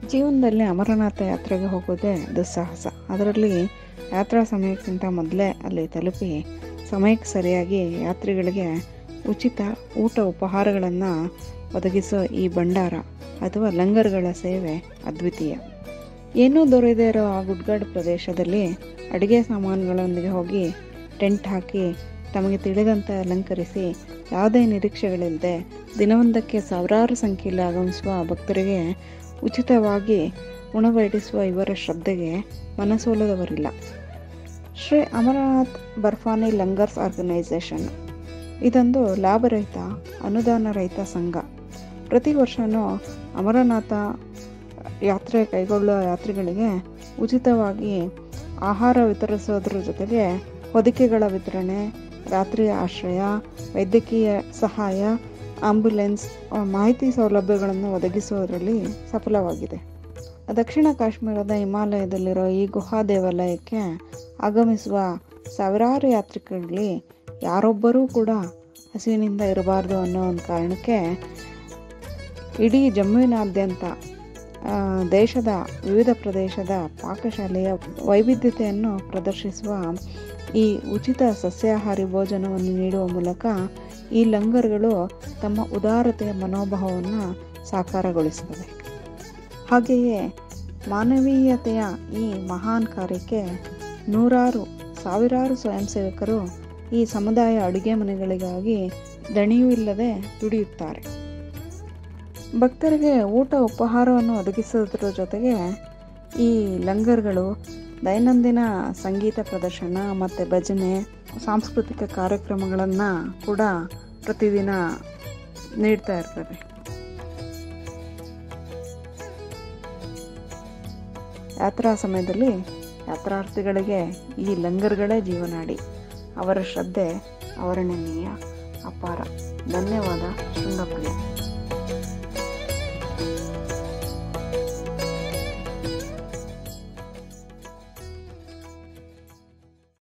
ಜೀವನದಲ್ಲಿ ಅಮರನಾಥ ಯಾತ್ರೆಗೆ ಹೋಗೋದೇ ದುಸ್ಸಾಹಸ ಅದರಲ್ಲಿ ಯಾತ್ರಾ ಸಮಯಕ್ಕಿಂತ ಮೊದಲೇ ಅಲ್ಲಿ ತಲುಪಿ ಸಮಯಕ್ಕೆ ಸರಿಯಾಗಿ ಯಾತ್ರಿಗಳಿಗೆ ಉಚಿತ ಊಟ ಉಪಹಾರಗಳನ್ನು ಒದಗಿಸೋ ಈ ಭಂಡಾರ ಅಥವಾ ಲಂಗರ್ಗಳ ಸೇವೆ ಅದ್ವಿತೀಯ ಏನೂ ದೊರೆಯದೇ ಇರೋ ಆ ಗುಡ್ಗಾಡು ಪ್ರದೇಶದಲ್ಲಿ ಅಡುಗೆ ಸಾಮಾನುಗಳೊಂದಿಗೆ ಹೋಗಿ ಟೆಂಟ್ ಹಾಕಿ ತಮಗೆ ತಿಳಿದಂತೆ ಅಲಂಕರಿಸಿ ಯಾವುದೇ ನಿರೀಕ್ಷೆಗಳಿಲ್ಲದೆ ದಿನವೊಂದಕ್ಕೆ ಸಾವಿರಾರು ಸಂಖ್ಯೆಯಲ್ಲಿ ಆಗಮಿಸುವ ಭಕ್ತರಿಗೆ ಉಚಿತವಾಗಿ ಉಣಬಡಿಸುವ ಇವರ ಶ್ರದ್ಧೆಗೆ ಮನಸೋಲದವರಿಲ್ಲ ಶ್ರೀ ಅಮರನಾಥ್ ಬರ್ಫಾನಿ ಲಂಗರ್ಸ್ ಆರ್ಗನೈಸೇಷನ್ ಇದೊಂದು ಲಾಭರಹಿತ ಅನುದಾನ ರಹಿತ ಸಂಘ ಪ್ರತಿ ವರ್ಷವೂ ಅಮರನಾಥ ಯಾತ್ರೆ ಕೈಗೊಳ್ಳುವ ಯಾತ್ರಿಗಳಿಗೆ ಉಚಿತವಾಗಿ ಆಹಾರ ವಿತರಿಸೋದ್ರ ಜೊತೆಗೆ ಹೊದಿಕೆಗಳ ವಿತರಣೆ ರಾತ್ರಿ ಆಶ್ರಯ ವೈದ್ಯಕೀಯ ಸಹಾಯ ಆಂಬ್ಯುಲೆನ್ಸ್ ಮಾಹಿತಿ ಸೌಲಭ್ಯಗಳನ್ನು ಒದಗಿಸುವುದರಲ್ಲಿ ಸಫಲವಾಗಿದೆ ದಕ್ಷಿಣ ಕಾಶ್ಮೀರದ ಹಿಮಾಲಯದಲ್ಲಿರೋ ಈ ಗುಹಾ ದೇವಾಲಯಕ್ಕೆ ಆಗಮಿಸುವ ಸಾವಿರಾರು ಯಾತ್ರಿಕರಲ್ಲಿ ಯಾರೊಬ್ಬರೂ ಕೂಡ ಹಸಿವಿನಿಂದ ಇರಬಾರ್ದು ಅನ್ನೋ ಒಂದು ಕಾರಣಕ್ಕೆ ಇಡೀ ಜಮ್ಮುವಿನಾದ್ಯಂತ ಆ, ದೇಶದ ವಿವಿಧ ಪ್ರದೇಶದ ಪಾಕಶಾಲೆಯ ವೈವಿಧ್ಯತೆಯನ್ನು ಪ್ರದರ್ಶಿಸುವ ಈ ಉಚಿತ ಸಸ್ಯಾಹಾರಿ ಭೋಜನವನ್ನು ನೀಡುವ ಮೂಲಕ ಈ ಲಂಗರ್ಗಳು ತಮ್ಮ ಉದಾರತೆಯ ಮನೋಭಾವವನ್ನು ಸಾಕಾರಗೊಳಿಸುತ್ತವೆ ಹಾಗೆಯೇ ಮಾನವೀಯತೆಯ ಈ ಮಹಾನ್ ಕಾರ್ಯಕ್ಕೆ ನೂರಾರು ಸಾವಿರಾರು ಸ್ವಯಂ ಸೇವಕರು ಈ ಸಮುದಾಯ ಅಡುಗೆ ಮನೆಗಳಿಗಾಗಿ ದಣಿಯೂ ಇಲ್ಲದೆ ದುಡಿಯುತ್ತಾರೆ ಭಕ್ತರಿಗೆ ಊಟ ಉಪಹಾರವನ್ನು ಒದಗಿಸೋದ್ರ ಜೊತೆಗೆ ಈ ಲಂಗರ್ಗಳು ದೈನಂದಿನ ಸಂಗೀತ ಪ್ರದರ್ಶನ ಮತ್ತು ಭಜನೆ ಸಾಂಸ್ಕೃತಿಕ ಕಾರ್ಯಕ್ರಮಗಳನ್ನು ಕೂಡ ಪ್ರತಿದಿನ ನೀಡ್ತಾ ಇರ್ತವೆ ಯಾತ್ರಾ ಸಮಯದಲ್ಲಿ ಯಾತ್ರಾರ್ಥಿಗಳಿಗೆ ಈ ಲಂಗರ್ಗಳೇ ಜೀವನಾಡಿ ಅವರ ಶ್ರದ್ಧೆ ಅವರ್ಣನೀಯ ಅಪಾರ ಧನ್ಯವಾದ ಶೃಂಗಪ್ರಿಯ